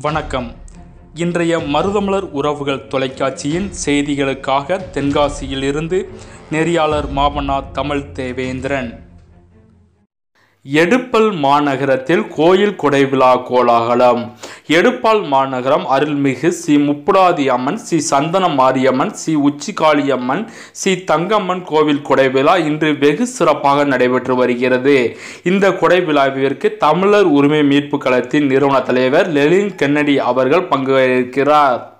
வணக்கம் இன்றைய மருதமலர் உறவுகள் தொலைக்காட்சியின் செய்திகளுக்காக தென்காசியிலிருந்து நெறியாளர் மாமன்னா தமிழ் தேவேந்திரன் எடுப்பல் மாநகரத்தில் கோயில் கொடைவிழா கோலாகலம் எடுப்பால் மாநகரம் அருள்மிகு ஸ்ரீ முப்புடாதி அம்மன் ஸ்ரீ சந்தன மாரியம்மன் ஸ்ரீ உச்சிகாளியம்மன் ஸ்ரீ தங்கம்மன் கோவில் கொடைவிழா இன்று வெகு சிறப்பாக நடைபெற்று வருகிறது இந்த கொடைவிழாவிற்கு தமிழர் உரிமை மீட்பு கழகத்தின் நிறுவன தலைவர் லெலின் கென்னடி அவர்கள் பங்கேற்கிறார்